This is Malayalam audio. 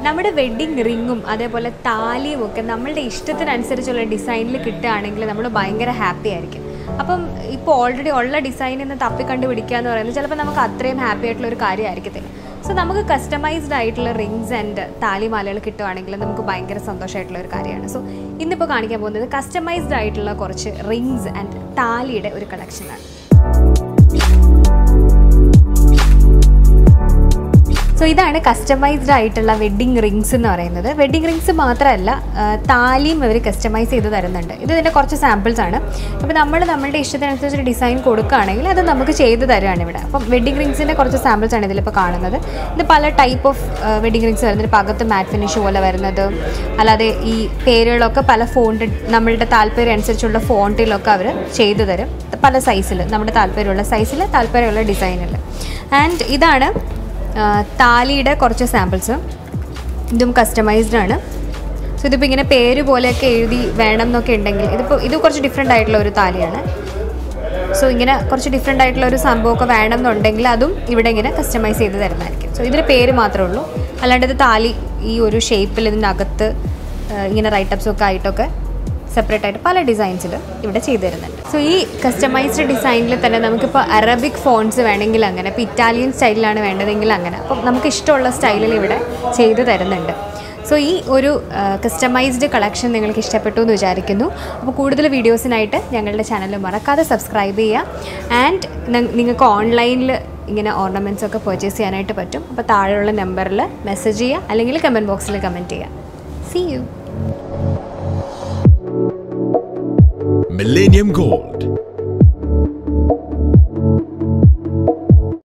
നമ്മുടെ വെഡ്ഡിങ് റിങ്ങും അതേപോലെ താലിയും ഒക്കെ നമ്മളുടെ ഇഷ്ടത്തിനനുസരിച്ചുള്ള ഡിസൈനിൽ കിട്ടുകയാണെങ്കിൽ നമ്മൾ ഭയങ്കര ഹാപ്പി ആയിരിക്കും അപ്പം ഇപ്പോൾ ഓൾറെഡി ഉള്ള ഡിസൈനിൽ നിന്ന് തപ്പി കണ്ടുപിടിക്കുക എന്ന് പറയുന്നത് ചിലപ്പോൾ നമുക്ക് അത്രയും ഹാപ്പി ആയിട്ടുള്ള ഒരു കാര്യമായിരിക്കത്തില്ല സോ നമുക്ക് കസ്റ്റമൈസ്ഡ് ആയിട്ടുള്ള റിങ്സ് ആൻഡ് താലിമാലകൾ കിട്ടുവാണെങ്കിൽ നമുക്ക് ഭയങ്കര സന്തോഷമായിട്ടുള്ള ഒരു കാര്യമാണ് സോ ഇന്നിപ്പോൾ കാണിക്കാൻ പോകുന്നത് കസ്റ്റമൈസ്ഡ് ആയിട്ടുള്ള കുറച്ച് റിങ്സ് ആൻഡ് താലിയുടെ ഒരു കളക്ഷനാണ് സോ ഇതാണ് കസ്റ്റമൈസ്ഡ് ആയിട്ടുള്ള വെഡ്ഡിങ് റിങ്സ് എന്ന് പറയുന്നത് വെഡ്ഡിങ് റിങ്സ് മാത്രമല്ല ആ, താലിയും അവർ കസ്റ്റമൈസ് ചെയ്ത് തരുന്നുണ്ട് ഇത് ഇതിൻ്റെ കുറച്ച് സാമ്പിൾസ് ആണ് അപ്പോൾ നമ്മൾ നമ്മളുടെ ഇഷ്ടത്തിനനുസരിച്ച് ഡിസൈൻ കൊടുക്കുകയാണെങ്കിൽ അത് നമുക്ക് ചെയ്ത് തരുകയാണ് ഇവിടെ അപ്പം വെഡ്ഡിങ് റിങ്സിൻ്റെ കുറച്ച് സാമ്പിൾസ് ആണ് ഇതിലിപ്പോൾ കാണുന്നത് ഇത് പല ടൈപ്പ് ഓഫ് വെഡ്ഡിങ് റിങ്സ് വരുന്നത് ഇപ്പോൾ അകത്ത് മാറ്റ് ഫിനിഷ് പോലെ വരുന്നത് അല്ലാതെ ഈ പേരുകളൊക്കെ പല ഫോണ്ട് നമ്മളുടെ താല്പര്യം അനുസരിച്ചുള്ള ഫോണ്ടിലൊക്കെ അവർ ചെയ്തു തരും പല സൈസിൽ നമ്മുടെ താല്പര്യമുള്ള സൈസിൽ താല്പര്യമുള്ള ഡിസൈനിൽ ആൻഡ് ഇതാണ് ആ, താലിയുടെ കുറച്ച് സാമ്പിൾസ് ഇതും കസ്റ്റമൈസ്ഡ് ആണ് സോ ഇതിപ്പോൾ ഇങ്ങനെ പേര് പോലെയൊക്കെ എഴുതി വേണം എന്നൊക്കെ ഉണ്ടെങ്കിൽ ഇതിപ്പോൾ ഇത് കുറച്ച് ഡിഫറെൻ്റ് ആയിട്ടുള്ള ഒരു താലിയാണ് സോ ഇങ്ങനെ കുറച്ച് ഡിഫറെൻ്റ് ആയിട്ടുള്ള ഒരു സംഭവമൊക്കെ വേണം എന്നുണ്ടെങ്കിൽ അതും ഇവിടെ ഇങ്ങനെ കസ്റ്റമൈസ് ചെയ്ത് തരുന്നതായിരിക്കും സോ ഇതിന് പേര് മാത്രമേ ഉള്ളൂ അല്ലാണ്ട് ഇത് താലി ഈ ഒരു ഷേപ്പിൽ ഇതിൻ്റെ അകത്ത് ആ, ഇങ്ങനെ റൈറ്റപ്സ് ഒക്കെ ആയിട്ടൊക്കെ സെപ്പറേറ്റ് ആയിട്ട് പല ഡിസൈൻസിൽ ഇവിടെ ചെയ്തു തരുന്നുണ്ട് സോ ഈ കസ്റ്റമൈസ്ഡ് ഡിസൈനിൽ തന്നെ നമുക്കിപ്പോൾ അറബിക് ഫോൺസ് വേണമെങ്കിൽ അങ്ങനെ ഇപ്പോൾ ഇറ്റാലിയൻ സ്റ്റൈലിലാണ് വേണ്ടതെങ്കിൽ അങ്ങനെ അപ്പം നമുക്ക് ഇഷ്ടമുള്ള സ്റ്റൈലിൽ ഇവിടെ ചെയ്തു തരുന്നുണ്ട് സോ ഈ ഒരു കസ്റ്റമൈസ്ഡ് കളക്ഷൻ നിങ്ങൾക്ക് ഇഷ്ടപ്പെട്ടു എന്ന് വിചാരിക്കുന്നു അപ്പോൾ കൂടുതൽ വീഡിയോസിനായിട്ട് ഞങ്ങളുടെ ചാനൽ മറക്കാതെ സബ്സ്ക്രൈബ് ചെയ്യുക ആൻഡ് നിങ്ങൾക്ക് ഓൺലൈനിൽ ഇങ്ങനെ ഓർണമെൻറ്റ്സ് ഒക്കെ പർച്ചേസ് ചെയ്യാനായിട്ട് പറ്റും അപ്പോൾ താഴെയുള്ള നമ്പറിൽ മെസ്സേജ് ചെയ്യുക അല്ലെങ്കിൽ കമൻറ്റ് ബോക്സിൽ കമൻറ്റ് ചെയ്യുക സി യു Millennium Gold